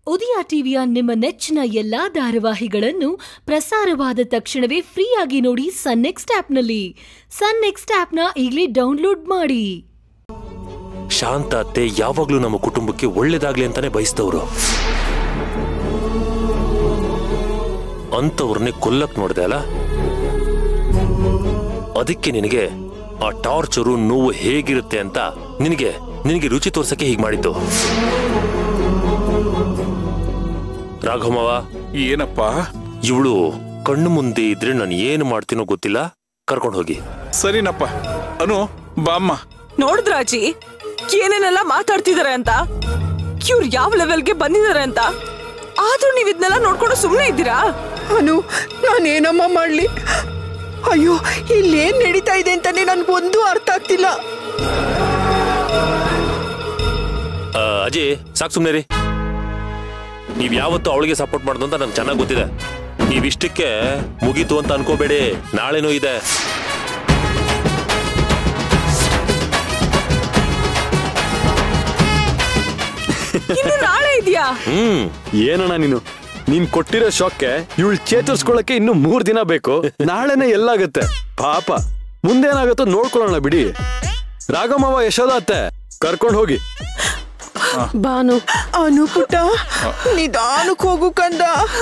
ಉದಯ ಟಿವಿಯ ನಿಮ್ಮ ನೆಚ್ಚಿನ ಎಲ್ಲಾ ಧಾರಾವಾಹಿಗಳನ್ನು ಪ್ರಸಾರವಾದ ತಕ್ಷಣವೇ ಫ್ರೀಯಾಗಿ ನೋಡಿ ಸನ್ ನೆಕ್ಸ್ಟ್ ಆಪ್ನಲ್ಲಿ ಸನ್ ನೆಕ್ಸ್ಟ್ ಆಪ್ನ ಈಗಲೇ ಡೌನ್ಲೋಡ್ ಮಾಡಿ ಶಾಂತ ಅತ್ತೆ ಯಾವಾಗ್ಲೂ ನಮ್ಮ ಕುಟುಂಬಕ್ಕೆ ಒಳ್ಳೇದಾಗ್ಲಿ ಅಂತಾನೆ ಬಯಸ್ತವ್ರು ಅಂತವ್ರನ್ನೇ ಕೊಲ್ಲಕ್ ನೋಡ್ದೆ ಅಲ್ಲ ಅದಕ್ಕೆ ನಿನಗೆ ಆ ಟಾರ್ಚರು ನೋವು ಹೇಗಿರುತ್ತೆ ಅಂತ ನಿನಗೆ ನಿನಗೆ ರುಚಿ ತೋರ್ಸಕ್ಕೆ ಹೀಗೆ ಮಾಡಿದ್ದು ರಾಘವಮ್ಮ ಏನಪ್ಪ ಇವಳು ಕಣ್ಣು ಮುಂದೆ ಇದ್ರೆ ನಾನು ಏನು ಮಾಡ್ತೀನೋ ಗೊತ್ತಿಲ್ಲ ಕರ್ಕೊಂಡು ಹೋಗಿ ಸರಿನಪ್ಪ ಅನು ಬಾಮ್ಮ ನೋಡಿದ್ರ ಅಜ್ಜಿ ಏನೇನೆಲ್ಲ ಮಾತಾಡ್ತಿದಾರೆ ಅಂತ ಇವ್ರು ಯಾವ ಲೆವೆಲ್ಗೆ ಬಂದಿದ್ದಾರೆ ಅಂತ ಆದ್ರೂ ನೀವ್ ಇದನ್ನೆಲ್ಲ ನೋಡ್ಕೊಂಡು ಸುಮ್ಮನೆ ಇದ್ದೀರಾ ಅನು ನಾನೇನಮ್ಮ ಮಾಡ್ಲಿ ಅಯ್ಯೋ ಇಲ್ಲೇನ್ ನಡೀತಾ ಇದೆ ಅಂತಾನೆ ನನ್ಗೊಂದು ಅರ್ಥ ಆಗ್ತಿಲ್ಲ ಆ, ಅಜಯ್ ಸಾಕು ಸುಮ್ಮನೆ ರೀ ನೀವ್ ಯಾವತ್ತೂ ಅವಳಿಗೆ ಸಪೋರ್ಟ್ ಮಾಡೋದು ಅಂತ ನಂಗೆ ಚೆನ್ನಾಗಿ ಗೊತ್ತಿದೆ ನೀವಿಷ್ಟಕ್ಕೆ ಮುಗೀತು ಅಂತ ಅನ್ಕೋಬೇಡಿ ನಾಳೆನೂ ಇದೆ ಇನ್ನು ನಾಳೆ ಇದೆಯಾ ಹ್ಮ್ ಏನಣ್ಣ ನೀನು ನೀನ್ ಕೊಟ್ಟಿರೋ ಶಾಕ್ಗೆ ಇವಳು ಚೇತರಿಸ್ಕೊಳಕ್ಕೆ ಇನ್ನು ಮೂರ್ ದಿನ ಬೇಕು ನಾಳೆನೆ ಎಲ್ಲಾಗತ್ತೆ ಪಾಪ ಮುಂದೇನಾಗತ್ತೋ ನೋಡ್ಕೊಳ್ಳೋಣ ಬಿಡಿ ರಾಘಮವ ಯಶೋದ ಅತ್ತೆ ಕರ್ಕೊಂಡು ಹೋಗಿ ಬಾನು ಅನು ಪುಟ್ಟ ನಿಧಾನಕ್ಕೆ ಹೋಗು ಕಂದ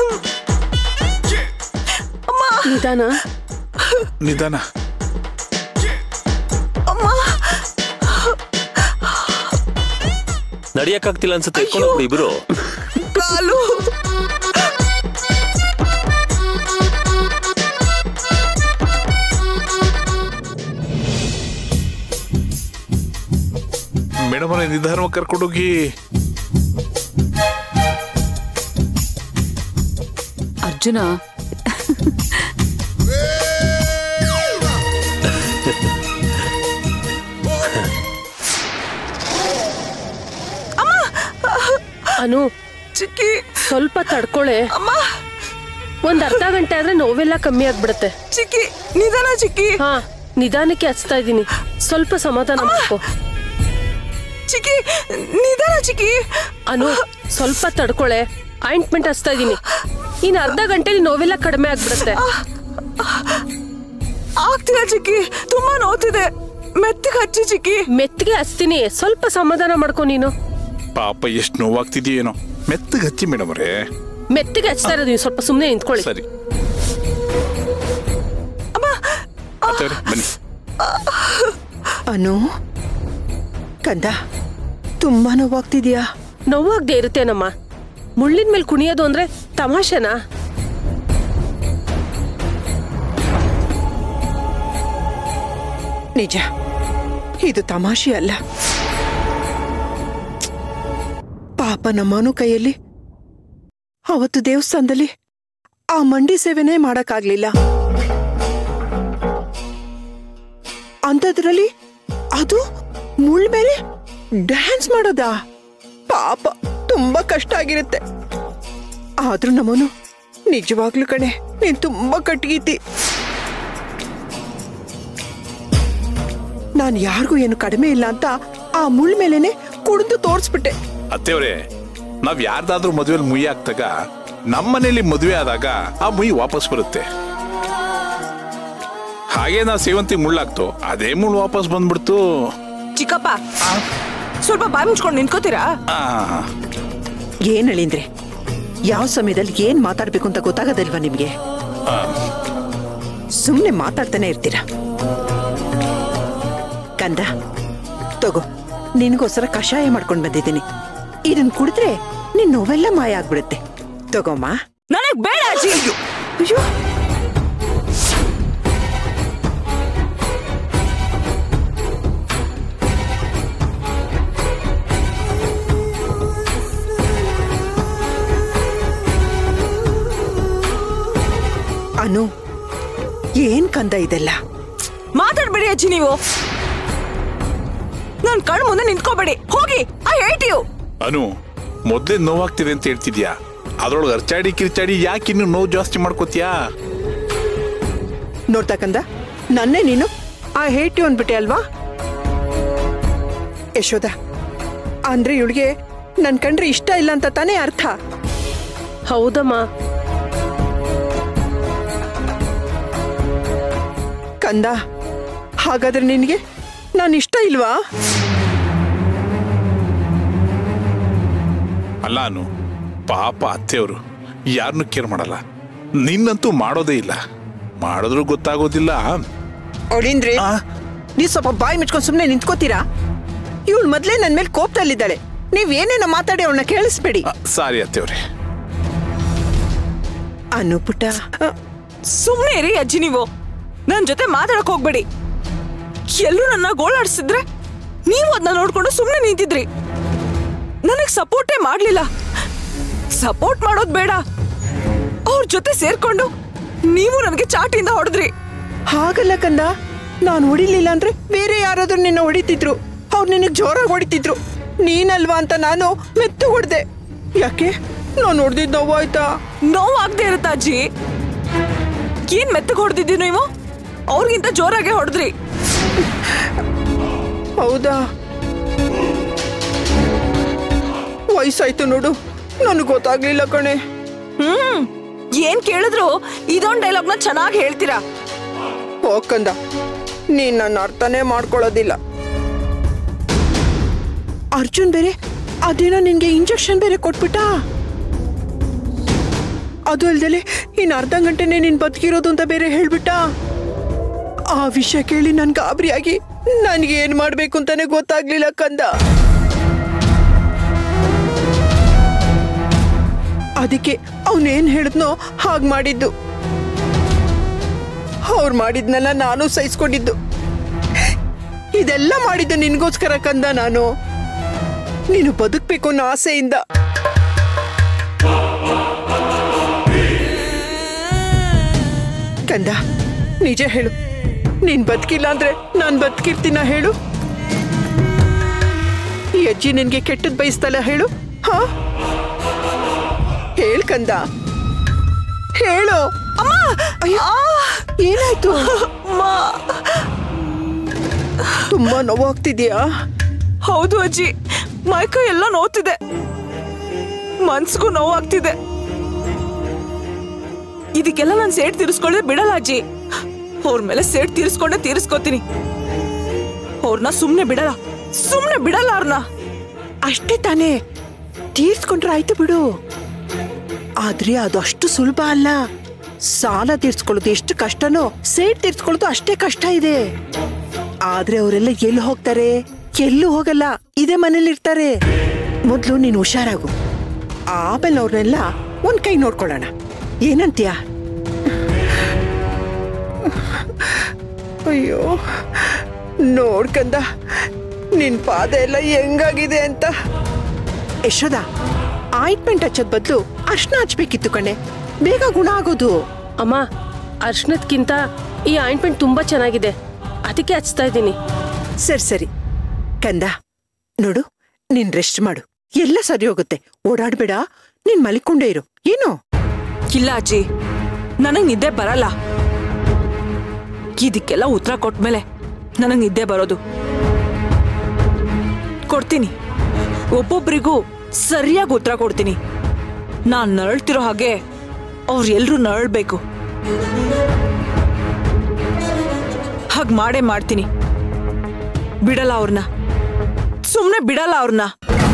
ನಿಧಾನ ನಿಧಾನ ನಡಿಯಕ್ಕಾಗ್ತಿಲ್ಲ ಅನ್ಸುತ್ತೆ ಎತ್ಕೊಂಡು ಹೋಗ್ಬಿಡಿ ಇಬ್ರು ಕಾಲು ಮೇಡಮ್ ಅವರೇ ನಿಧಾನವಾಗಿ ಕರ್ಕೊಂಡೋಗಿ ಅರ್ಜುನ ಅನು ಚಿಕ್ಕಿ ಸ್ವಲ್ಪ ತಡ್ಕೊಳೆ ಅಮ್ಮ ಒಂದ್ ಅರ್ಧ ಗಂಟೆ ಆದ್ರೆ ನೋವೆಲ್ಲ ಕಮ್ಮಿ ಆಗ್ಬಿಡತ್ತೆ ಚಿಕ್ಕಿ ನಿಧಾನ ಚಿಕ್ಕಿ ಹಾ ನಿಧಾನಕ್ಕೆ ಹಚ್ತಾ ಇದ್ದೀನಿ ಸ್ವಲ್ಪ ಸಮಾಧಾನ ಮಾಡ್ಕೋ ಚಿಕ್ಕಿ ನಿಧಾನ ಚಿಕ್ಕಿ ಅನು ಸ್ವಲ್ಪ ತಡ್ಕೊಳೆ ಆಯಿಂಟ್ಮೆಂಟ್ ಹಚ್ತಾ ಇದ್ದೀನಿ ಇನ್ ಅರ್ಧ ಗಂಟೆಲಿ ನೋವೆಲ್ಲ ಕಡಿಮೆ ಆಗ್ಬಿಡತ್ತೆ ಆಗ್ತಿಲ್ಲ ಚಿಕ್ಕಿ ತುಂಬಾ ನೋವ್ತಿದೆ ಮೆತ್ತಗೆ ಹಚ್ಚಿ ಚಿಕ್ಕಿ ಮೆತ್ತಿಗೆ ಹಚ್ತೀನಿ ಸ್ವಲ್ಪ ಸಮಾಧಾನ ಮಾಡ್ಕೊ ನೀನು ಪಾಪ ಎಷ್ಟು ನೋವಾಗ್ತಿದೆಯೇನೋ ಮೆತ್ತಗೆ ಹಚ್ಚಿ ಮೇಡಮ್ ಅವರೇ ಮೆತ್ತಿಗೆ ಹಚ್ತಾ ಇರೋದು ನೀವು ಸ್ವಲ್ಪ ಸುಮ್ಮನೆ ನಿಂತ್ಕೊಳ್ಳಿ ಸರಿ ಅತ್ತವ್ರೆ, ಬನ್ನಿ ಅನು ಕಂದ ತುಂಬಾ ನೋವಾಗ್ತಿದ್ಯಾ ನೋವಾಗ್ದೇ ಇರುತ್ತೇನಮ್ಮ ಮುಳ್ಳಿನ ಮೇಲೆ ಕುಣಿಯೋದು ಅಂದ್ರೆ ತಮಾಷೆನಾ ನಿಜ ಇದು ತಮಾಷೆ ಅಲ್ಲ ಪಾಪ ನಮ್ಮನು ಕೈಯಲ್ಲಿ ಅವತ್ತು ದೇವಸ್ಥಾನದಲ್ಲಿ ಆ ಮಂಡಿ ಸೇವೆನೇ ಮಾಡಕ್ಕಾಗ್ಲಿಲ್ಲ ಅಂಥದ್ರಲ್ಲಿ ಅದು ಮುಳ್ ಮೇಲೆ ಡ್ಯಾನ್ಸ್ ಮಾಡೋದಾ ಪಾಪ ತುಂಬಾ ಕಷ್ಟ ಆಗಿರುತ್ತೆ ಆದ್ರೂ ನಮ್ಮನು ನಿಜವಾಗ್ಲೂ ಕಣೆ ನೀನ್ ತುಂಬಾ ಕಟ್ಗೀತಿ ನಾನ್ ಯಾರಿಗೂ ಏನು ಕಡಿಮೆ ಇಲ್ಲ ಅಂತ ಆ ಮುಳ್ ಮೇಲೆನೆ ಕುಡಿದು ತೋರ್ಸ್ಬಿಟ್ಟೆ ಅತ್ತೆಯವ್ರೆ ನಾವ್ ಯಾರ್ದಾದ್ರೂ ಮದುವೆಲಿ ಮುಯ್ಯಿ ಆಗ್ತಾಗ ನಮ್ಮನೇಲಿ ಮದುವೆ ಆದಾಗ ಆ ಮುಯ್ಯಿ ವಾಪಸ್ ಬರುತ್ತೆ ಹಾಗೆ ನಾವು ಸೇವಂತಿ ಮುಳ್ಳಾಗ್ತು ಅದೇ ಮುಳ್ಳು ವಾಪಸ್ ಬಂದ್ಬಿಡ್ತು ಚಿಕ್ಕಪ್ಪ ಸ್ವಲ್ಪ ಬಾಯಿ ಮುಚ್ಕೊಂಡು ನಿಂತ್ಕೋತೀರಾ ಆ, ಏನ್ ಹೇಳಿಂದ್ರೆ ಯಾವ ಸಮಯದಲ್ಲಿ ಏನ್ ಮಾತಾಡ್ಬೇಕು ಅಂತ ಗೊತ್ತಾಗೋದಿಲ್ವಾ ನಿಮ್ಗೆ ಸುಮ್ನೆ ಮಾತಾಡ್ತಾನೆ ಇರ್ತೀರಾ ಕಂದ ತಗೋ ನಿನ್ಗೋಸ್ಕರ ಕಷಾಯ ಮಾಡ್ಕೊಂಡ್ ಬಂದಿದ್ದೀನಿ ಇದನ್ ಕುಡಿದ್ರೆ ನಿನ್ ನೋವೆಲ್ಲ ಮಾಯ ಆಗ್ಬಿಡುತ್ತೆ ತಗೋಮ್ಮ ನನಗ್ ಬೇಡ ಅಜ್ಜಿ ಅಯ್ಯೋ ಅನು ಏನ್ ಕಂದ ಇದೆಲ್ಲ ಮಾತಾಡ್ಬೇಡಿ ಅಜ್ಜಿ ನೀವು ನನ್ ಕಣ್ ಮುಂದೆ ನಿಂತ್ಕೋಬೇಡಿ ಹೋಗಿ ಐ ಹೇಟ್ ಯು ಅನು ಮೊದ್ಲೇ ನೋವಾಗ್ತಿದೆ ಅಂತ ಹೇಳ್ತಿದ್ಯಾ ಅದ್ರೊಳಗೆ ಅರ್ಚಾಡಿ ಕಿರ್ಚಾಡಿ ಯಾಕೆ ಇನ್ನು ನೋವು ಜಾಸ್ತಿ ಮಾಡ್ಕೋತೀಯಾ ನೋಡ್ತಾ ಕಂದ ನನ್ನೇ ನೀನು ಆ ಹೇಟಿ ಅಂದ್ಬಿಟ್ಟೆ ಅಲ್ವಾ ಯಶೋದ ಅಂದ್ರೆ ಇವಳಿಗೆ ನನ್ ಕಂಡ್ರೆ ಇಷ್ಟ ಇಲ್ಲ ಅಂತ ತಾನೇ ಅರ್ಥ ಹೌದಮ್ಮ ಕಂದ ಹಾಗಾದ್ರೆ ನಿನಗೆ ನಾನು ಇಷ್ಟ ಇಲ್ವಾ ಅಲ್ಲ ಅನು ಪಾಪ ಅತ್ತೆಯವರು ಯಾರನ್ನೂ ಕೇರ್ ಮಾಡಲ್ಲ ನಿನ್ನಂತೂ ಮಾಡೋದೇ ಇಲ್ಲ ಮಾಡಿದ್ರು ಗೊತ್ತಾಗೋದಿಲ್ಲ ಅವಳಿಂದ್ರಿ ಆ? ನೀವ್ ಸ್ವಲ್ಪ ಬಾಯಿ ಮುಚ್ಕೊಂಡು ಸುಮ್ಮನೆ ನಿಂತ್ಕೋತೀರಾ ಇವಳು ಮೊದ್ಲೇ ನನ್ನ ಮೇಲೆ ಕೋಪದಲ್ಲಿದ್ದಾಳೆ ನೀವ್ ಏನೇನೋ ಮಾತಾಡಿ ಅವಳನ್ನ ಕೇಳಿಸ್ಬೇಡಿ ಆ, ಸಾರಿ ಅತ್ತೆಯವ್ರೆ ಅನು ಪುಟ್ಟ ಆ, ಸುಮ್ನೆ ಇರಿ ಅಜ್ಜಿ ನೀವು ನನ್ ಜೊತೆ ಮಾತಾಡಕ್ ಹೋಗ್ಬೇಡಿ ಎಲ್ಲರೂ ನನ್ನ ಗೋಳಾಡ್ಸಿದ್ರೆ ನೀವು ಅದನ್ನ ನೋಡ್ಕೊಂಡು ಸುಮ್ನೆ ನಿಂತಿದ್ರಿ ನನಗ್ ಸಪೋರ್ಟೇ ಮಾಡ್ಲಿಲ್ಲ ಸಪೋರ್ಟ್ ಮಾಡೋದ್ ಬೇಡ ಅವ್ರ ಜೊತೆ ಸೇರ್ಕೊಂಡು ನೀವು ನನಗೆ ಚಾಟಿಯಿಂದ ಹೊಡೆದ್ರಿ ಹಾಗಲ್ಲ ಕಂದ ನಾನು ಹೊಡಿಲಿಲ್ಲ ಅಂದ್ರೆ ಬೇರೆ ಯಾರಾದ್ರೂ ನಿನ್ನ ಹೊಡಿತಿದ್ರು ಅವ್ರು ನಿನಗೆ ಜೋರಾಗಿ ಹೊಡಿತಿದ್ರು ನೀನಲ್ವಾ ಅಂತ ನಾನು ಮೆತ್ತು ಹೊಡೆದೆ ಯಾಕೆ ನಾನು ಹೊಡೆದಿದ್ದು ನೋವಾಯ್ತಾ ನೋವಾಗ್ದೇ ಇರುತ್ತಾ ಅಜ್ಜಿ ಏನ್ ಮೆತ್ತಗ್ ಹೊಡೆದಿದ್ದೀವಿ ನೀವು ಅವ್ರಿಗಿಂತ ಜೋರಾಗೆ ಹೊಡೆದ್ರಿ ಹೌದಾ ವಯಸ್ಸಾಯ್ತು ನೋಡು ನನಗೆ ಗೊತ್ತಾಗ್ಲಿಲ್ಲ ಕಣೆ ಹ್ಮ್ ಏನ್ ಕೇಳಿದ್ರು ಇದೊಂದ್ ಡೈಲಾಗ್ನ ಚೆನ್ನಾಗಿ ಹೇಳ್ತೀರಾ ಹೋಗ್ಕಂದ ನೀನ್ ನನ್ನ ಅರ್ಥನೇ ಮಾಡ್ಕೊಳ್ಳೋದಿಲ್ಲ ಅರ್ಜುನ್ ಬೇರೆ ಅದೇನೋ ನಿನ್ಗೆ ಇಂಜೆಕ್ಷನ್ ಬೇರೆ ಕೊಟ್ಬಿಟ್ಟ ಅದು ಅಲ್ದಲೆ ಇನ್ ಅರ್ಧ ಗಂಟೆನೆ ನೀನ್ ಬದುಕಿರೋದು ಅಂತ ಬೇರೆ ಹೇಳ್ಬಿಟ್ಟ ಆ ವಿಷಯ ಕೇಳಿ ನನ್ ಗಾಬರಿಯಾಗಿ ನನ್ಗೆ ಏನ್ ಮಾಡ್ಬೇಕು ಅಂತಾನೆ ಗೊತ್ತಾಗ್ಲಿಲ್ಲ ಕಂದ ಅದಕ್ಕೆ ಅವನೇನ್ ಹೇಳಿದ್ನೋ ಹಾಗ್ ಮಾಡಿದ್ದು ಅವ್ರು ಮಾಡಿದ್ನೆಲ್ಲ ನಾನು ಸಹಿಸ್ಕೊಂಡಿದ್ದು ಇದೆಲ್ಲ ಮಾಡಿದ್ದು ನಿನ್ಗೋಸ್ಕರ ಕಂದ ನಾನು ನೀನು ಬದುಕ್ಬೇಕು ಅನ್ನೋ ಆಸೆಯಿಂದ ಕಂದ ನಿಜ ಹೇಳು ನೀನ್ ಬದುಕಿಲ್ಲ ಅಂದ್ರೆ ನಾನ್ ಬದುಕಿರ್ತೀನ ಹೇಳು ಈ ಅಜ್ಜಿ ನಿನ್ಗೆ ಕೆಟ್ಟದ್ ಬಯಸ್ತಲ್ಲ ಹೇಳು ಹಾ ಹೇಳ್ ಕಂದ ಹೇಳು ಅಮ್ಮ ಅಯ್ಯೋ ಏನಾಯ್ತು ಅಮ್ಮ ತುಂಬಾ ನೋವಾಗ್ತಿದ್ಯಾ ಹೌದು ಅಜ್ಜಿ ಮೈಕೈ ಎಲ್ಲ ನೋವ್ತಿದೆ ಮನ್ಸ್ಗೂ ನೋವಾಗ್ತಿದೆ ಇದಕ್ಕೆಲ್ಲ ನಾನು ಸೇಟ್ ತೀರಿಸ್ಕೊಳ್ಳೋದೇ ಬಿಡಲ್ಲ ಅಜ್ಜಿ ಅವ್ರ ಮೇಲೆ ಸೇಟ್ ತೀರಿಸ್ಕೊಂಡೆ ತೀರಿಸ್ಕೊತೀನಿ ಅವ್ರನ್ನ ಸುಮ್ನೆ ಬಿಡಲ್ಲ ಸುಮ್ನೆ ಬಿಡಲ್ಲ ಅವ್ರನ್ನ ಅಷ್ಟೇ ತಾನೇ ತೀರ್ಸ್ಕೊಂಡ್ರೆ ಆಯ್ತು ಬಿಡು ಆದ್ರೆ ಅದು ಅಷ್ಟು ಸುಲಭ ಅಲ್ಲ ಸಾಲ ತೀರ್ಸ್ಕೊಳ್ಳೋದು ಎಷ್ಟು ಕಷ್ಟನೋ ಸೇಟ್ ತೀರ್ಸ್ಕೊಳ್ಳೋದು ಅಷ್ಟೇ ಕಷ್ಟ ಇದೆ ಆದ್ರೆ ಅವರೆಲ್ಲ ಎಲ್ಲಿ ಹೋಗ್ತಾರೆ ಎಲ್ಲೂ ಹೋಗಲ್ಲ ಇದೇ ಮನೇಲಿ ಇರ್ತಾರೆ ಮೊದ್ಲು ನೀನು ಹುಷಾರಾಗು ಆಮೇಲೆ ಅವ್ರನ್ನೆಲ್ಲ ಒಂದ್ ಕೈ ನೋಡ್ಕೊಳ್ಳೋಣ ಏನಂತೀಯ ಅಯ್ಯೋ ನೋಡ್ಕಂದ ನಿನ್ ಪಾದ ಎಲ್ಲ ಹೆಂಗಾಗಿದೆ ಅಂತ ಯಶೋದ ಆಯಿಂಟ್ಮೆಂಟ್ ಹಚ್ಚೋದ್ ಬದಲು ಅರ್ಶನ ಹಚ್ಬೇಕಿತ್ತು ಕಣೆ ಬೇಗ ಗುಣ ಆಗೋದು ಅಮ್ಮ ಅರ್ಶನದ್ಕಿಂತ ಈ ಆಯಿಂಟ್ಮೆಂಟ್ ತುಂಬಾ ಚೆನ್ನಾಗಿದೆ ಅದಕ್ಕೆ ಹಚ್ತಾ ಇದ್ದೀನಿ ಸರಿ ಸರಿ ಕಂದ ನೋಡು ನೀನ್ ರೆಸ್ಟ್ ಮಾಡು ಎಲ್ಲ ಸರಿ ಹೋಗುತ್ತೆ ಓಡಾಡ್ಬೇಡ ನೀನ್ ಮಲಿಕೊಂಡೇ ಇರು ಏನು ಇಲ್ಲ ಅಜ್ಜಿ ನನಗ್ ನಿದ್ದೆ ಬರಲ್ಲ ಇದಕ್ಕೆಲ್ಲ ಉತ್ತರ ಕೊಟ್ಮೇಲೆ ನನಗ್ ನಿದ್ದೆ ಬರೋದು ಕೊಡ್ತೀನಿ ಒಬ್ಬೊಬ್ರಿಗೂ ಸರಿಯಾಗಿ ಉತ್ತರ ಕೊಡ್ತೀನಿ ನಾನ್ ನರಳ್ತಿರೋ ಹಾಗೆ ಅವ್ರು ಎಲ್ರೂ ನರಳ್ಬೇಕು ಹಾಗ್ ಮಾಡೇ ಮಾಡ್ತೀನಿ ಬಿಡಲ್ಲ ಅವ್ರನ್ನ ಸುಮ್ನೆ ಬಿಡಲ್ಲ ಅವ್ರನ್ನ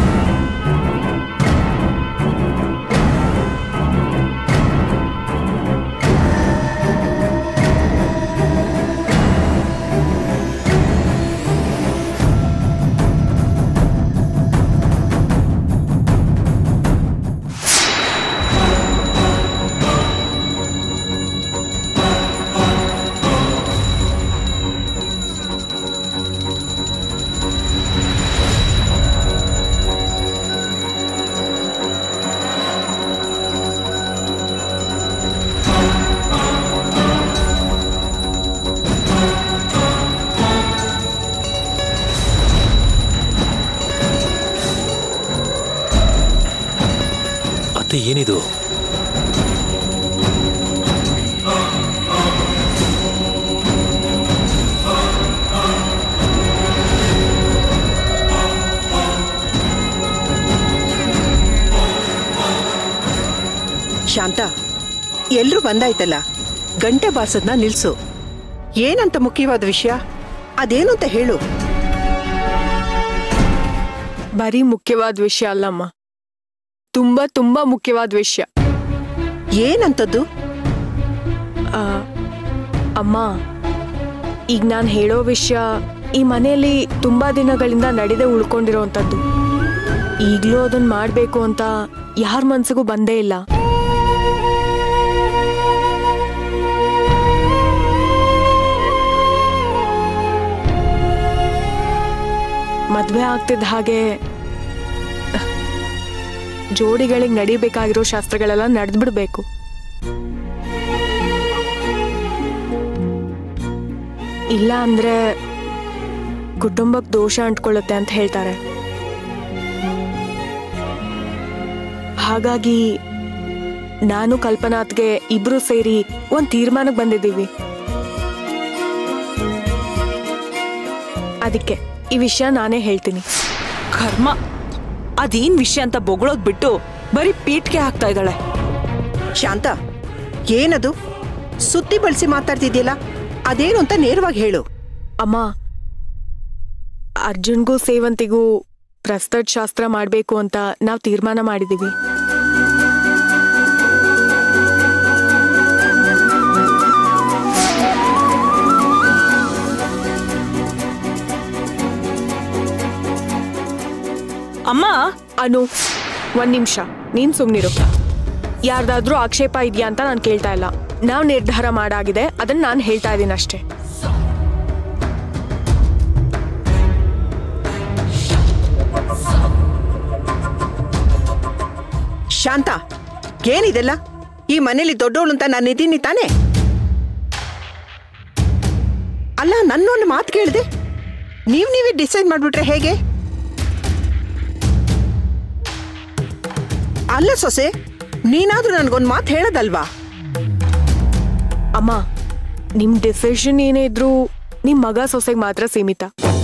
ಅತ್ತೆ ಏನಿದು ಶಾಂತ ಎಲ್ರೂ ಬಂದಾಯ್ತಲ್ಲ ಗಂಟೆ ಬಾರ್ಸದ್ನ ನಿಲ್ಸು ಏನಂತ ಮುಖ್ಯವಾದ ವಿಷಯ ಅದೇನು ಅಂತ ಹೇಳು ಬರೀ ಮುಖ್ಯವಾದ ವಿಷಯ ಅಲ್ಲಮ್ಮ ತುಂಬಾ ತುಂಬಾ ಮುಖ್ಯವಾದ ವಿಷಯ ಏನಂತದ್ದು ಆ, ಅಮ್ಮ ಈಗ ನಾನು ಹೇಳೋ ವಿಷಯ ಈ ಮನೆಯಲ್ಲಿ ತುಂಬಾ ದಿನಗಳಿಂದ ನಡೆದೇ ಉಳ್ಕೊಂಡಿರೋವಂಥದ್ದು ಈಗಲೂ ಅದನ್ನ ಮಾಡಬೇಕು ಅಂತ ಯಾರ ಮನ್ಸಿಗೂ ಬಂದೇ ಇಲ್ಲ ಮದ್ವೆ ಆಗ್ತಿದ್ದ ಹಾಗೆ ಜೋಡಿಗಳಿಗೆ ನಡಿಬೇಕಾಗಿರೋ ಶಾಸ್ತ್ರಗಳೆಲ್ಲ ನಡೆದ್ಬಿಡ್ಬೇಕು ಇಲ್ಲ ಅಂದ್ರೆ ಕುಟುಂಬಕ್ಕೆ ದೋಷ ಅಂಟ್ಕೊಳ್ಳುತ್ತೆ ಅಂತ ಹೇಳ್ತಾರೆ ಹಾಗಾಗಿ ನಾನು ಕಲ್ಪನಾತ್ಗೆ ಇಬ್ರು ಸೇರಿ ಒಂದ್ ತೀರ್ಮಾನಕ್ಕೆ ಬಂದಿದ್ದೀವಿ ಅದಕ್ಕೆ ಈ ವಿಷಯ ನಾನೇ ಹೇಳ್ತೀನಿ ಕರ್ಮ ಅದೇನ್ ವಿಷಯ ಅಂತ ಬೊಗಳೋದ್ ಬಿಟ್ಟು ಬರೀ ಪೀಟ್ಗೆ ಹಾಕ್ತಾ ಇದ್ದಾಳೆ ಶಾಂತ ಏನದು ಸುತ್ತಿ ಬಳಸಿ ಮಾತಾಡ್ತಿದ್ಯಲ್ಲ ಅದೇನು ಅಂತ ನೇರವಾಗಿ ಹೇಳು ಅಮ್ಮ ಅರ್ಜುನ್ಗೂ ಸೇವಂತಿಗೂ ಪ್ರಸ್ತುತ ಶಾಸ್ತ್ರ ಮಾಡಬೇಕು ಅಂತ ನಾವು ತೀರ್ಮಾನ ಮಾಡಿದ್ದೀವಿ ಅಮ್ಮ ಅನು ಒಂದ್ ನಿಮಿಷ ನೀನ್ ಸುಮ್ನಿರು ಯಾರ್ದಾದ್ರೂ ಆಕ್ಷೇಪ ಇದೆಯಾ ಅಂತ ನಾನು ಕೇಳ್ತಾ ಇಲ್ಲ ನಾವು ನಿರ್ಧಾರ ಮಾಡಾಗಿದೆ ಅದನ್ನ ನಾನು ಹೇಳ್ತಾ ಇದ್ದೀನಿ ಅಷ್ಟೇ ಶಾಂತ ಏನಿದೆಲ್ಲ ಈ ಮನೇಲಿ ದೊಡ್ಡವಳು ಅಂತ ನಾನು ಇದ್ದೀನಿ ತಾನೇ ಅಲ್ಲ ನನ್ನೊಂದು ಮಾತು ಕೇಳಿದೆ ನೀವು ನೀವೇ ಡಿಸೈಡ್ ಮಾಡ್ಬಿಟ್ರೆ ಹೇಗೆ ಅಲ್ಲ ಸೊಸೆ ನೀನಾದ್ರೂ ನನಗೊಂದು ಮಾತು ಹೇಳೋದಲ್ವಾ ಅಮ್ಮ ನಿಮ್ ಡಿಸಿಷನ್ ಏನೇ ಇದ್ರೂ ನಿಮ್ ಮಗ ಸೊಸೆಗೆ ಮಾತ್ರ ಸೀಮಿತ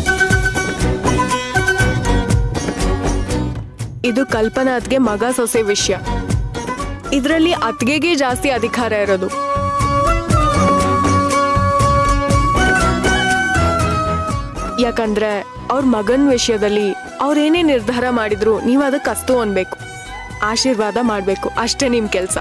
ಇದು ಕಲ್ಪನಾತ್ಗೆ ಮಗ ಸೊಸೆ ವಿಷಯ ಇದರಲ್ಲಿ ಅತ್ಗೆಗೆ ಜಾಸ್ತಿ ಅಧಿಕಾರ ಇರೋದು ಯಾಕಂದ್ರೆ ಅವ್ರ ಮಗನ್ ವಿಷಯದಲ್ಲಿ ಅವ್ರೇನೇ ನಿರ್ಧಾರ ಮಾಡಿದ್ರು ನೀವು ಅದಕ್ಕೆ ಅಸ್ತು ಅನ್ಬೇಕು ಆಶೀರ್ವಾದ ಮಾಡ್ಬೇಕು ಅಷ್ಟೇ ನಿಮ್ ಕೆಲ್ಸ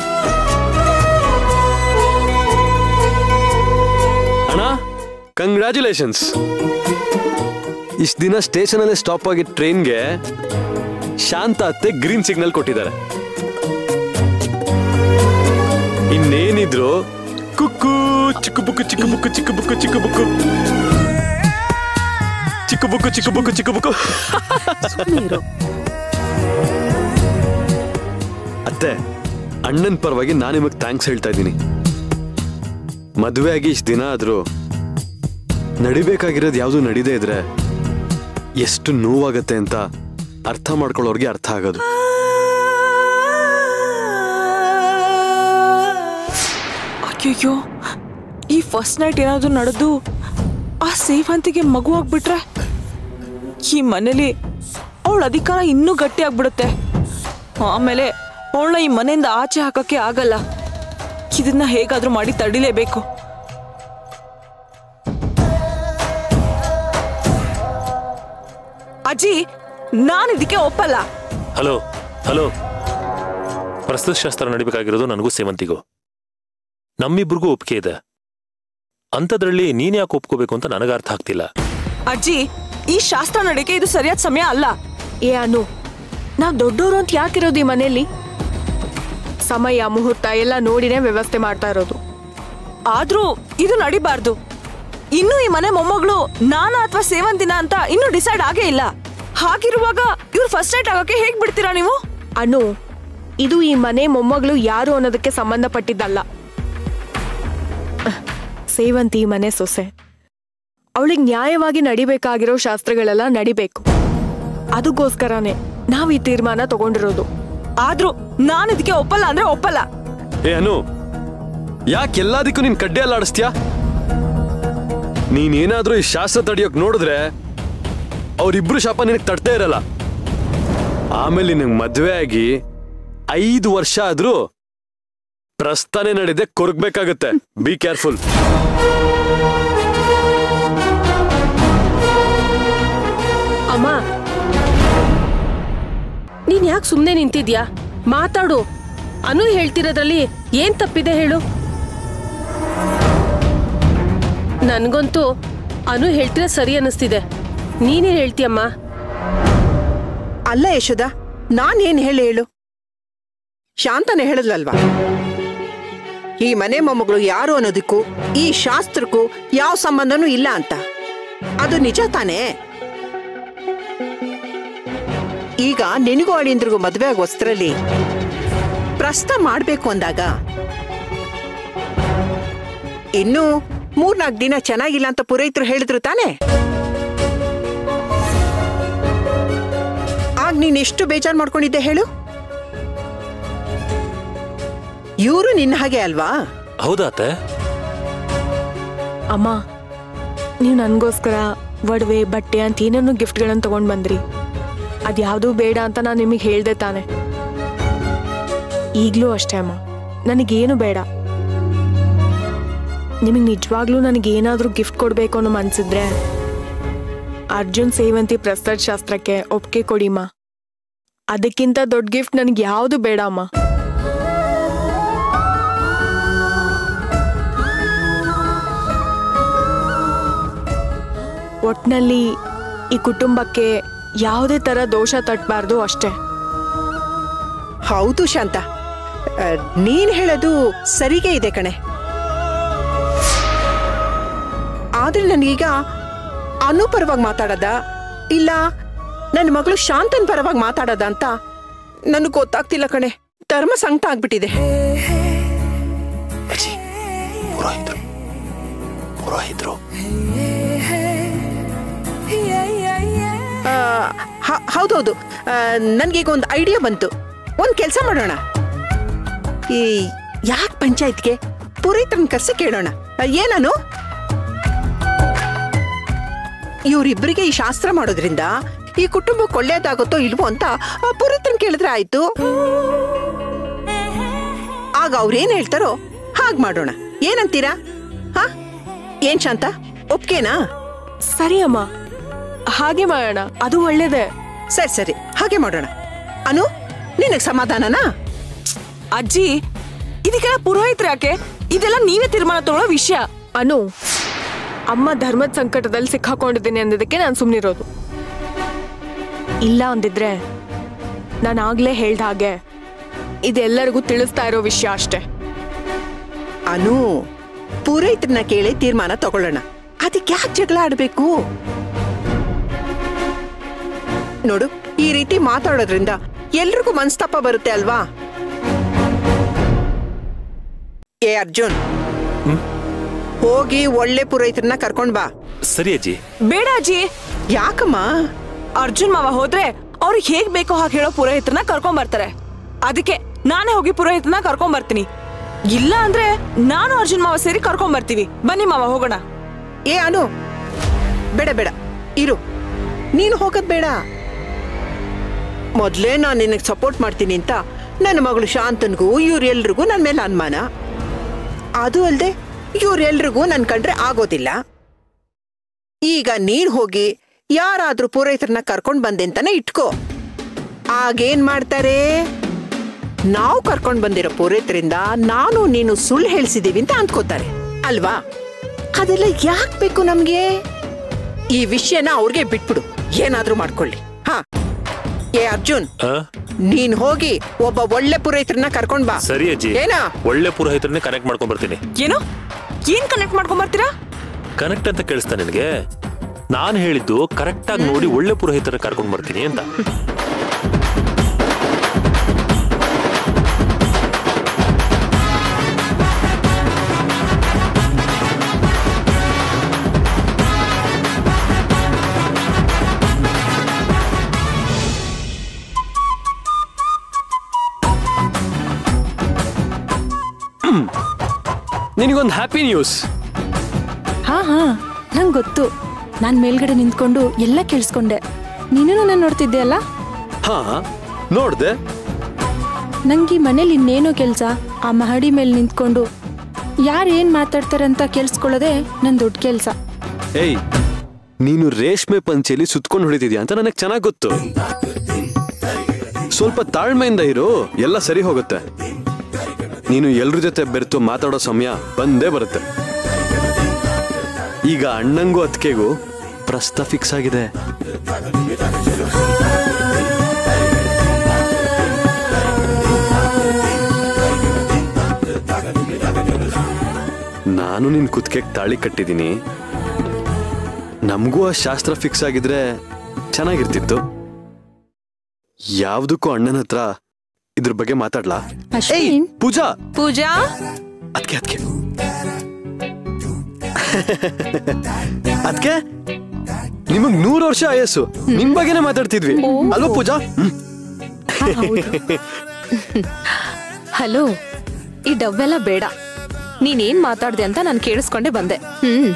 ಅಣ್ಣ ಕಂಗ್ರ್ಯಾಚುಲೇಷನ್ಸ್ ಇಷ್ಟು ದಿನ ಸ್ಟೇಷನಲ್ಲೇ ಸ್ಟಾಪ್ ಆಗಿದ್ದ ಟ್ರೈನ್ಗೆ ಶಾಂತ ಅತ್ತೆ ಗ್ರೀನ್ ಸಿಗ್ನಲ್ ಕೊಟ್ಟಿದ್ದಾರೆ ಇನ್ನೇನಿದ್ರು ಕುಕ್ಕು ಚಿಕ್ಕ ಬುಕ್ಕು ಚಿಕ್ಕ ಬುಕ್ಕು ಚಿಕ್ಕ ಬುಕ್ಕು ಚಿಕ್ಕ ಬುಕ್ಕು ಚಿಕ್ಕ ಬುಕ್ಕು ಚಿಕ್ಕ ಬುಕ್ಕು ಚಿಕ್ಕ ಬುಕ್ಕು ಅತ್ತೆ ಅಣ್ಣನ ಪರವಾಗಿ ನಾನು ನಿಮಗೆ ಥ್ಯಾಂಕ್ಸ್ ಹೇಳ್ತಾ ಇದ್ದೀನಿ ಮದುವೆ ಆಗಿ ಇಷ್ಟು ದಿನ ಆದ್ರೂ ನಡಿಬೇಕಾಗಿರೋದು ಯಾವುದು ನಡೀದೇ ಇದ್ರೆ ಎಷ್ಟು ನೋವಾಗತ್ತೆ ಅಂತ ಅರ್ಥ ಮಾಡ್ಕೊಳ್ಳೋರ್ಗೆ ಅರ್ಥ ಆಗೋದು ಅಯ್ಯಯ್ಯೋ ಈ ಫಸ್ಟ್ ನೈಟ್ ಏನಾದ್ರು ನಡೆದು ಆ ಸೇವಂತಿಗೆ ಮಗು ಆಗ್ಬಿಟ್ರೆ ಈ ಮನೇಲಿ ಅವಳ ಅಧಿಕಾರ ಇನ್ನೂ ಗಟ್ಟಿ ಆಗ್ಬಿಡುತ್ತೆ ಆಮೇಲೆ ಅವಳನ್ನ ಈ ಮನೆಯಿಂದ ಆಚೆ ಹಾಕಕ್ಕೆ ಆಗಲ್ಲ ಇದನ್ನ ಹೇಗಾದ್ರೂ ಮಾಡಿ ತಡಿಲೇಬೇಕು ಅಜ್ಜಿ ನಾನು ಇದಕ್ಕೆ ಒಪ್ಪಲ್ಲ ಹಲೋ ಹಲೋ ಪ್ರಸ್ತುತ ಶಾಸ್ತ್ರ ನಡಿಬೇಕಾಗಿರೋದು ನನಗೂ ಸೇವಂತಿಗೂ ನಮ್ಮಿಬ್ರಿಗೂ ಒಪ್ಪಿಗೆ ಇದೆ ಅಂಥದ್ರಲ್ಲಿ ನೀನ್ ಯಾಕೆ ಒಪ್ಕೋಬೇಕು ಅಂತ ನನಗೆ ಅರ್ಥ ಆಗ್ತಿಲ್ಲ ಅಜ್ಜಿ ಈ ಶಾಸ್ತ್ರ ನಡೆಯಕ್ಕೆ ಇದು ಸರಿಯಾದ ಸಮಯ ಅಲ್ಲ ಏ ಅನು ನಾವ್ ದೊಡ್ಡೋರು ಅಂತ ಯಾಕಿರೋದು ಈ ಮನೆಯಲ್ಲಿ ಸಮಯ ಮುಹೂರ್ತ ಎಲ್ಲ ನೋಡಿನೇ ವ್ಯವಸ್ಥೆ ಮಾಡ್ತಾ ಇರೋದು ಆದ್ರೂ ಇದು ನಡಿಬಾರ್ದು ಇನ್ನು ಈ ಮನೆ ಮೊಮ್ಮಗಳು ನಾನ ಅಥವಾ ಸೇವಂತಿನ ಅಂತ ಇನ್ನೂ ಡಿಸೈಡ್ ಆಗೇ ಇಲ್ಲ ಹಾಗಿರುವಾಗ ಇವ್ರು ಫಸ್ಟ್ ನೈಟ್ ಆಗೋಕೆ ಹೇಗ್ ಬಿಡ್ತೀರಾ ನೀವು ಅನು ಇದು ಈ ಮನೆ ಮೊಮ್ಮಗಳು ಯಾರು ಅನ್ನೋದಕ್ಕೆ ಸಂಬಂಧಪಟ್ಟಿದ್ದಲ್ಲ ಅಹ್, ಸೇವಂತಿ ಈ ಮನೆ ಸೊಸೆ ಅವಳಿಗೆ ನ್ಯಾಯವಾಗಿ ನಡಿಬೇಕಾಗಿರೋ ಶಾಸ್ತ್ರಗಳೆಲ್ಲ ನಡಿಬೇಕು ಅದಕ್ಕೋಸ್ಕರನೇ ನಾವ್ ಈ ತೀರ್ಮಾನ ತಗೊಂಡಿರೋದು ಆದ್ರೂ ನಾನು ಇದಕ್ಕೆ ಒಪ್ಪಲ್ಲ ಅಂದ್ರೆ ಒಪ್ಪಲ್ಲ ಏ ಅನು ಯಾಕೆ ಎಲ್ಲದಕ್ಕೂ ನೀನ್ ಕಡ್ಡೆ ಎಲ್ಲ ಆಡಿಸ್ತೀಯಾ ನೀನೇನಾದ್ರೂ ಈ ಶಾಸ್ತ್ರ ತಡಿಯೋಕ್ ನೋಡಿದ್ರೆ ಅವ್ರಿಬ್ರು ಶಾಪ ನಿನಗೆ ತಡ್ತಾ ಇರಲ್ಲ ಆಮೇಲೆ ನಿನಗೆ ಮದ್ವೆ ಆಗಿ ಐದು ವರ್ಷ ಆದ್ರೂ ಪ್ರಸ್ತಾನೆ ನಡಿದೆ ಕೊರ್ಗ್ಬೇಕಾಗತ್ತೆ ಬಿ ಕೇರ್ಫುಲ್ ಅಮ್ಮ ನೀನ್ ಯಾಕೆ ಸುಮ್ನೆ ನಿಂತಿದ್ಯಾ ಮಾತಾಡು ಅನು ಹೇಳ್ತಿರೋದ್ರಲ್ಲಿ ಏನ್ ತಪ್ಪಿದೆ ಹೇಳು ನನ್ಗಂತೂ ಅನು ಹೇಳ್ತಿರೋ ಸರಿ ಅನ್ನಿಸ್ತಿದೆ ನೀನೇನ್ ಹೇಳ್ತೀಯಮ್ಮ ಅಲ್ಲ ಯಶೋದ ನಾನೇನ್ ಹೇಳಿ ಹೇಳು ಶಾಂತನೇ ಹೇಳಿದ್ಲಲ್ವಾ ಈ ಮನೆ ಮೊಮ್ಮಗಳು ಯಾರು ಅನ್ನೋದಕ್ಕೂ ಈ ಶಾಸ್ತ್ರಕ್ಕೂ ಯಾವ ಸಂಬಂಧನೂ ಇಲ್ಲ ಅಂತ ಅದು ನಿಜ ತಾನೇ ಈಗ ನಿನಗೂ ಅಳಿಯಂದ್ರಿಗೂ ಮದುವೆ ಆಗೋ ಹೊಸ್ತ್ರಲ್ಲಿ ಪ್ರಸ್ತ ಮಾಡ್ಬೇಕು ಅಂದಾಗ ಇನ್ನು ಮೂರ್ನಾಲ್ಕು ದಿನ ಚೆನ್ನಾಗಿಲ್ಲ ಅಂತ ಪುರೋಹಿತರು ಹೇಳಿದ್ರು ತಾನೇ ಆಗ ನೀನ್ ಎಷ್ಟು ಬೇಜಾರ್ ಮಾಡ್ಕೊಂಡಿದ್ದೆ ಹೇಳು ಇವರು ನಿನ್ನ ಹಾಗೆ ಅಲ್ವಾ ಹೌದಾ ಅತ್ತೆ ಅಮ್ಮ ನೀವು ನನಗೋಸ್ಕರ ಒಡವೆ ಬಟ್ಟೆ ಅಂತ ಏನೇನೋ ಗಿಫ್ಟ್ಗಳನ್ನು ತಗೊಂಡ್ ಬಂದ್ರಿ ಅದ್ಯಾವುದೂ ಬೇಡ ಅಂತ ನಾನು ನಿಮಗೆ ಹೇಳ್ದೆ ತಾನೆ ಈಗಲೂ ಅಷ್ಟೇ ಅಮ್ಮ ನನಗೇನು ಬೇಡ ನಿಮಗೆ ನಿಜವಾಗ್ಲೂ ನನಗೇನಾದರೂ ಗಿಫ್ಟ್ ಕೊಡಬೇಕು ಅನ್ನೋ ಮನ್ಸಿದ್ರೆ ಅರ್ಜುನ್ ಸೇವಂತಿ ಪ್ರಸ್ತುತ ಶಾಸ್ತ್ರಕ್ಕೆ ಒಪ್ಪಿಗೆ ಕೊಡಿಮ್ಮ ಅದಕ್ಕಿಂತ ದೊಡ್ಡ ಗಿಫ್ಟ್ ನನಗೆ ಯಾವುದು ಬೇಡ ಅಮ್ಮ ಒಟ್ನಲ್ಲಿ ಈ ಕುಟುಂಬಕ್ಕೆ ಯಾವುದೇ ತರ ದೋಷ ತಟ್ಟಬಾರ್ದು ಅಷ್ಟೇ ಹೌದು ಶಾಂತ ಆ, ನೀನ್ ಹೇಳೋದು ಸರಿಗೆ ಇದೆ ಕಣೆ ಆದ್ರೆ ನನಗೀಗ ಅನು ಪರವಾಗಿ ಮಾತಾಡೋದ ಇಲ್ಲ ನನ್ನ ಮಗಳು ಶಾಂತನ್ ಪರವಾಗಿ ಮಾತಾಡೋದ ಅಂತ ನನಗೆ ಗೊತ್ತಾಗ್ತಿಲ್ಲ ಕಣೆ ಧರ್ಮ ಸಂಕಟ ಆಗ್ಬಿಟ್ಟಿದೆ ಅಜ್ಜಿ ಪುರೋಹಿತರು ಪುರೋಹಿತರು ಆ, ಹ- ಹೌದೌದು ನನಗೀಗ ಒಂದು ಐಡಿಯಾ ಬಂತು ಒಂದು ಕೆಲಸ ಮಾಡೋಣ ಈ ಯಾಕೆ ಪಂಚಾಯತ್ಗೆ ಪುರೋಹಿತರನ್ನ ಕರ್ಸಿ ಕೇಳೋಣ ಆ, ಏನನು ಇವರಿಬ್ಬರಿಗೆ ಈ ಶಾಸ್ತ್ರ ಮಾಡೋದ್ರಿಂದ ಈ ಕುಟುಂಬಕ್ಕೆ ಒಳ್ಳೇದಾಗುತ್ತೋ ಇಲ್ವೋ ಅಂತ ಆ ಪುರೋಹಿತರನ್ನ ಕೇಳಿದ್ರೆ ಆಯ್ತು ಆಗ ಅವ್ರೇನ್ ಹೇಳ್ತಾರೋ ಹಾಗ್ ಮಾಡೋಣ ಏನಂತೀರಾ ಹಾ ಏನ್ ಶಾಂತ ಒಪ್ಕೇನಾ ಸರಿ ಅಮ್ಮ ಹಾಗೆ ಮಾಡೋಣ ಅದು ಒಳ್ಳೇದೇ ಸರಿ ಸರಿ ಹಾಗೆ ಮಾಡೋಣ ಅನು ನಿನಗ್ ಸಮಾಧಾನನಾ ಅಜ್ಜಿ ಇದಕ್ಕೆಲ್ಲ ಪುರೋಹಿತ್ರ ಯಾಕೆ ಇದೆಲ್ಲ ನೀವೇ ತೀರ್ಮಾನ ತಗೊಳ್ಳೋ ವಿಷಯ ಅನು ಅಮ್ಮ ಧರ್ಮದ ಸಂಕಟದಲ್ಲಿ ಸಿಕ್ಕಾಕೊಂಡಿದ್ದೀನಿ ಅಂದಿದ್ದಕ್ಕೆ ನಾನು ಸುಮ್ಮನಿರೋದು ಇಲ್ಲ ಅಂದಿದ್ರೆ ನಾನು ಆಗ್ಲೇ ಹೇಳ್ದ ಹಾಗೆ ಇದೆಲ್ಲರಿಗೂ ತಿಳಿಸ್ತಾ ಇರೋ ವಿಷಯ ಅಷ್ಟೇ ಅನು ಪೂರೈತ್ರನ ಕೇಳಿ ತೀರ್ಮಾನ ತಗೊಳ್ಳೋಣ ಅದಕ್ಕೆ ಯಾಕೆ ಜಗಳ ಆಡ್ಬೇಕು ನೋಡು ಈ ರೀತಿ ಮಾತಾಡೋದ್ರಿಂದ ಎಲ್ರಿಗೂ ಮನಸ್ತಾಪ ಬರುತ್ತೆ ಅಲ್ವಾ ಏ ಅರ್ಜುನ್ ಹೋಗಿ ಒಳ್ಳೆ ಪುರೋಹಿತರನ್ನ ಕರ್ಕೊಂಡ್ ಬಾ ಸರಿ ಅಜ್ಜಿ ಬೇಡ ಅಜ್ಜಿ ಯಾಕಮ್ಮ ಅರ್ಜುನ್ ಮಾವ ಹೋದ್ರೆ ಅವ್ರಿಗೆ ಹೇಗ್ ಬೇಕೋ ಹಾಗೆ ಹೇಳೋ ಪುರೋಹಿತರನ್ನ ಕರ್ಕೊಂಡ್ ಬರ್ತಾರೆ ಅದಕ್ಕೆ ನಾನೇ ಹೋಗಿ ಪುರೋಹಿತನ ಕರ್ಕೊಂಡ್ ಬರ್ತೀನಿ ಇಲ್ಲ ಅಂದ್ರೆ ನಾನು ಅರ್ಜುನ್ ಮಾವ ಸೇರಿ ಕರ್ಕೊಂಡ್ ಬರ್ತೀವಿ ಬನ್ನಿ ಮಾವ ಹೋಗೋಣ ಏ ಅನು ಬೇಡ ಬೇಡ ಇರು ನೀನು ಹೋಗೋದ್ ಬೇಡ ಮೊದ್ಲೇ ನಾನು ನಿನಗೆ ಸಪೋರ್ಟ್ ಮಾಡ್ತೀನಿ ಅಂತ ನನ್ನ ಮಗಳು ಶಾಂತನ್ಗೂ ಇವ್ರೆಲ್ರಿಗೂ ನನ್ನ ಮೇಲೆ ಅನುಮಾನ ಅದು ಅಲ್ಲದೆ ಇವ್ರೆಲ್ರಿಗೂ ನನ್ ಕಂಡ್ರೆ ಆಗೋದಿಲ್ಲ ಈಗ ನೀನ್ ಹೋಗಿ ಯಾರಾದ್ರೂ ಪೂರೈತರನ್ನ ಕರ್ಕೊಂಡ್ ಬಂದೆ ಅಂತಾನೆ ಇಟ್ಕೋ ಆಗೇನ್ ಮಾಡ್ತಾರೆ ನಾವು ಕರ್ಕೊಂಡ್ ಬಂದಿರೋ ಪೂರೈತರಿಂದ ನಾನು ನೀನು ಸುಳ್ಳು ಹೇಳ್ಸಿದೀವಿ ಅಂತ ಅಂದ್ಕೋತಾರೆ ಅಲ್ವಾ ಅದೆಲ್ಲ ಯಾಕ್ ಬೇಕು ನಮ್ಗೆ ಈ ವಿಷಯನ ಅವ್ರಿಗೆ ಬಿಟ್ಬಿಡು ಏನಾದ್ರೂ ಮಾಡ್ಕೊಳ್ಳಿ ಹಾ ಏ ಅರ್ಜುನ್ ಆ? ನೀನ್ ಹೋಗಿ ಒಬ್ಬ ಒಳ್ಳೆ ಪುರೋಹಿತರನ್ನ ಕರ್ಕೊಂಡ್ ಬಾ ಸರಿ ಅಜ್ಜಿ ಏನಾ ಒಳ್ಳೆ ಪುರೋಹಿತರನ್ನೇ ಕನೆಕ್ಟ್ ಮಾಡ್ಕೊಂಡ್ ಬರ್ತೀನಿ ಏನು ಏನ್ ಕನೆಕ್ಟ್ ಮಾಡ್ಕೊಂಡ್ ಬರ್ತೀರಾ ಕನೆಕ್ಟ್ ಅಂತ ಕೇಳಿಸ್ತಾ ನಿನಗೆ ನಾನು ಹೇಳಿದ್ದು ಕರೆಕ್ಟ್ ಆಗಿ ನೋಡಿ ಒಳ್ಳೆ ಪುರೋಹಿತರ ಕರ್ಕೊಂಡ್ ಬರ್ತೀನಿ ಅಂತ ನಿನಗೊಂದು ಹ್ಯಾಪಿ ನ್ಯೂಸ್ ಹಾ ಹಾ ನಂಗೆ ಗೊತ್ತು ನಾನು ಮೇಲ್ಗಡೆ ನಿಂತ್ಕೊಂಡು ಎಲ್ಲ ಕೇಳಿಸ್ಕೊಂಡೆ ನೀನು ನನ್ನ ನೋಡ್ತಿದ್ದೆ ಅಲ್ಲ ಹಾ ನೋಡ್ದೆ ನಂಗೆ ಈ ಮನೇಲಿ ಇನ್ನೇನೋ ಕೆಲಸ ಆ ಮಹಡಿ ಮೇಲೆ ನಿಂತ್ಕೊಂಡು ಯಾರು ಏನು ಮಾತಾಡ್ತಾರಂತ ಕೇಳಿಸ್ಕೊಳ್ಳೋದೇ ನನ್ನ ದೊಡ್ಡ ಕೆಲಸ ಏಯ್ ನೀನು ರೇಷ್ಮೆ ಪಂಚೆಲಿ ಸುತ್ಕೊಂಡು ಹೊಡಿತಿದ್ಯಾ ಅಂತ ನನಗೆ ಚೆನ್ನಾಗಿ ಗೊತ್ತು ಸ್ವಲ್ಪ ತಾಳ್ಮೆಯಿಂದ ಇರು ಎಲ್ಲ ಸರಿ ಹೋಗುತ್ತೆ ನೀನು ಎಲ್ರ ಜೊತೆ ಬೆರೆತು ಮಾತಾಡೋ ಸಮಯ ಬಂದೇ ಬರುತ್ತೆ ಈಗ ಅಣ್ಣಂಗೂ ಅತ್ತಿಗೆಗೂ ಪ್ರಸ್ತ ಫಿಕ್ಸ್ ಆಗಿದೆ ನಾನು ನಿನ್ ಕುತ್ತಿಗೆಗೆ ತಾಳಿ ಕಟ್ಟಿದ್ದೀನಿ ನಮಗೂ ಆ ಶಾಸ್ತ್ರ ಫಿಕ್ಸ್ ಆಗಿದ್ರೆ ಚೆನ್ನಾಗಿರ್ತಿತ್ತು ಯಾವ್ದಕ್ಕೂ ಅಣ್ಣನ ಹತ್ರ ಇದ್ರ ಬಗ್ಗೆ ಮಾತಾಡ್ಲಾ ಏಯ್ ಅಶ್ವಿನ್ ಪೂಜಾ ಪೂಜಾ ಅದಕ್ಕೆ ಅದಕ್ಕೆ ಅದಕ್ಕೆ ನಿಮಗ್ ನೂರು ವರ್ಷ ಆಯಸ್ಸು ನಿಮ್ ಬಗ್ಗೆನೇ ಮಾತಾಡ್ತಿದ್ವಿ ಅಲ್ವಾ ಪೂಜಾ ಹ್ಮ್. ಹಲೋ ಈ ಡವ್ವೆಲ್ಲ ಬೇಡ ನೀನೇನ್ ಮಾತಾಡ್ದೆ ಅಂತ ನಾನು ಕೇಳಿಸ್ಕೊಂಡೆ ಬಂದೆ ಹ್ಮ್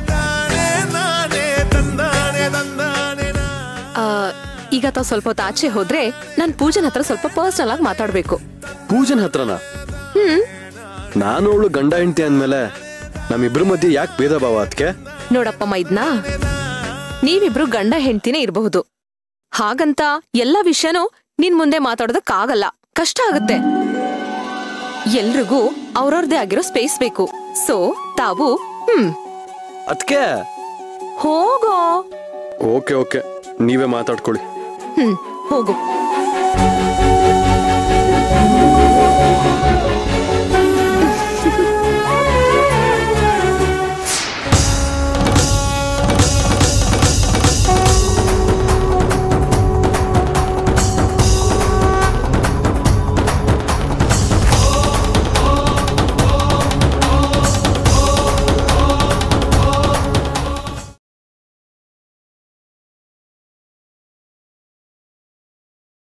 ಆ, ಈಗ ತಾವ್ ಸ್ವಲ್ಪ ಹೊತ್ತು ಆಚೆ ಹೋದ್ರೆ ನಾನ್ ಪೂಜನ್ ಹತ್ರ ಸ್ವಲ್ಪ ಪರ್ಸನಲ್ ಆಗಿ ಮಾತಾಡ್ಬೇಕು ಪೂಜನ್ ಹತ್ರನ ನಾನು ಅವಳು ಗಂಡ ಹೆಂಡತಿ ಅಂದ್ಮೇಲೆ ನಮ್ಮಿಬ್ರ ಮಧ್ಯೆ ಯಾಕೆ ಭೇದ ಭಾವ ಅದಕ್ಕೆ ನೋಡಪ್ಪ ಮೈದ್ನಾ ನೀವಿಬ್ರು ಗಂಡ ಹೆಂಡ್ತಿನೇ ಇರಬಹುದು ಹಾಗಂತ ಎಲ್ಲ ವಿಷಯನೂ ನಿನ್ ಮುಂದೆ ಮಾತಾಡೋದಕ್ಕಾಗಲ್ಲ ಕಷ್ಟ ಆಗುತ್ತೆ ಎಲ್ರಿಗೂ ಅವ್ರವ್ರದೇ ಆಗಿರೋ ಸ್ಪೇಸ್ ಬೇಕು ಸೊ ತಾವು ಹ್ಮ್ ಅದಕ್ಕೆ ಹೋಗೋ ಓಕೆ ಓಕೆ ನೀವೇ ಮಾತಾಡ್ಕೊಳ್ಳಿ ಹ್ಮ್ ಹೋಗು